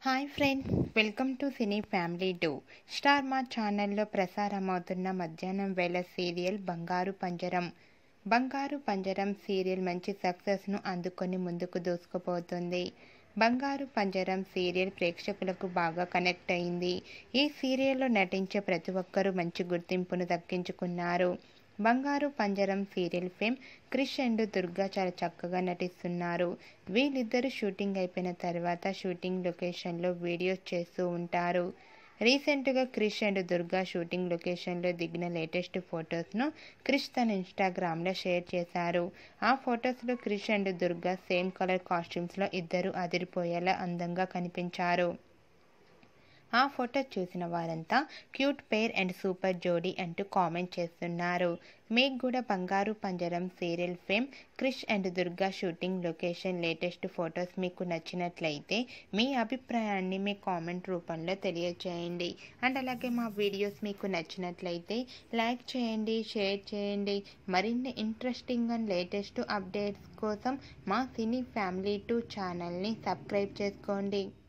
hi friend welcome to Cine Family two Star Maa ఛానల్లో ప్రసారమవుతున్న మధ్యాహ్నం వేళ సీరియల్ బంగారు పంజరం బంగారు పంజరం సీరియల్ మంచి సక్సెస్ను అందుకొని ముందుకు దూసుకుపోతుంది బంగారు పంజరం సీరియల్ ప్రేక్షకులకు బాగా కనెక్ట్ అయింది ఈ సీరియల్లో నటించే ప్రతి ఒక్కరూ మంచి గుర్తింపును దక్కించుకున్నారు Bangaru Panjaram serial fame Krish and Durga చాలా చక్కగా నటిస్తున్నారు వీళ్ళిద్దరూ షూటింగ్ అయిపోయిన తర్వాత షూటింగ్ లొకేషన్లో వీడియోస్ చేస్తూ ఉంటారు రీసెంట్గా క్రిష్ అండ్ దుర్గా షూటింగ్ లొకేషన్లో దిగిన లేటెస్ట్ ఫొటోస్ను క్రిష్ తన ఇన్స్టాగ్రామ్లో షేర్ చేశారు ఆ ఫొటోస్లో Krish and Durga same colour కాస్ట్యూమ్స్లో ఇద్దరు అదిరిపోయేలా అందంగా కనిపించారు ఆ ఫోటో చూసిన వారంతా క్యూట్ పేర్ అండ్ సూపర్ జోడీ అంటూ కామెంట్ చేస్తున్నారు మీకు కూడా Bangaru Panjaram serial fame Krish and Durga shooting location latest photos మీకు నచ్చినట్లయితే మీ అభిప్రాయాన్ని మీ కామెంట్ రూపంలో తెలియజేయండి అండ్ అలాగే మా వీడియోస్ మీకు నచ్చినట్లయితే లైక్ చేయండి షేర్ చేయండి మరిన్ని ఇంట్రెస్టింగ్ అండ్ లేటెస్ట్ అప్డేట్స్ కోసం మా సినీ ఫ్యామిలీ టూ ఛానల్ని సబ్స్క్రైబ్ చేసుకోండి